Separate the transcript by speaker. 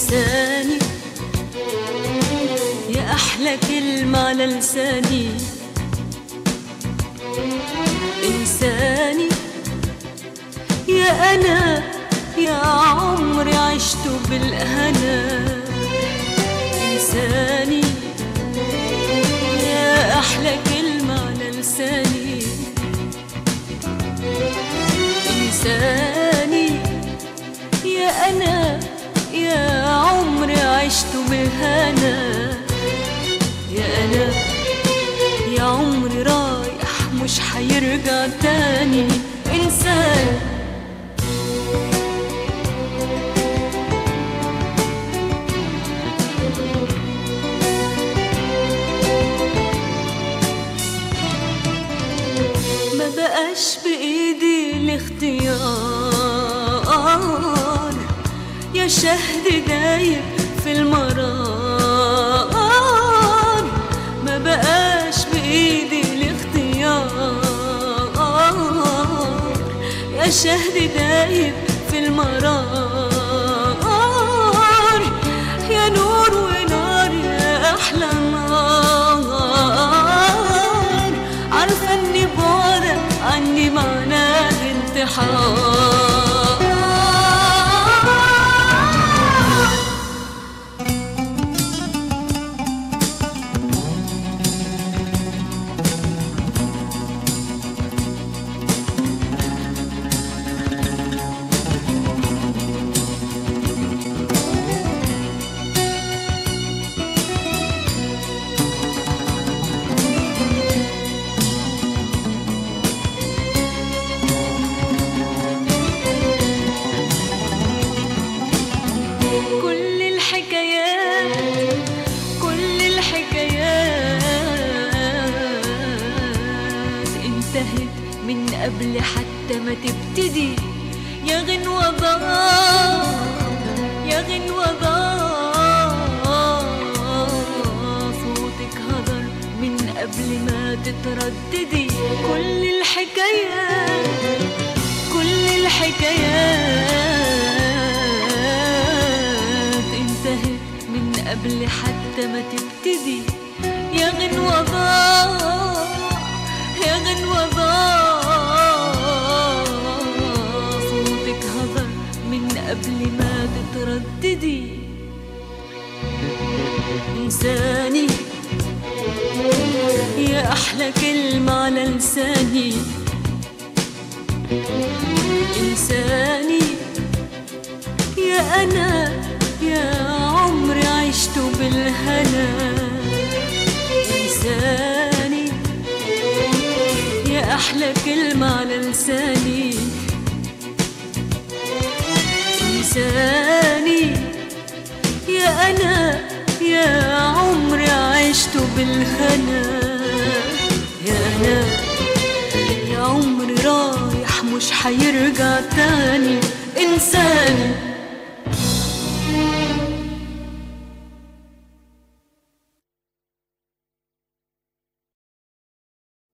Speaker 1: إنساني يا أحلى كلمة على لساني إنساني يا أنا يا عمري عشت بالهنا إنساني يا أحلى كلمة على لساني إنساني يا أنا يا عمري عشت بالهنا يا أنا يا عمري رايح مش حيرجع تاني إنسان ما بقاش بإيدي الاختيار يا شهد دايب في المرار ما بقاش بإيدي الاختيار يا شهد دايب في المرار يا نور ونار يا أحلى نار عارفة إني بعدك عني معناه انتحار كل الحكايات كل الحكايات انتهت من قبل حتى ما تبتدي يا غنوة ضاع يا غنوة ضاع صوتك هدر من قبل ما تترددي كل الحكايات كل الحكايات انتهت من قبل حتى ما تبتدي يا غنوة ضاع يا غنوة ضاع صوتك هضر من قبل ما تترددي إنساني يا أحلى كلمة على لساني إنساني يا أنا يا عمري عشت بالهنا إنساني يا أحلى كلمة على لساني إنساني يا أنا يا عمري عشت بالهنا يا أنا يا عمري رايح مش حيرجع تاني إنسان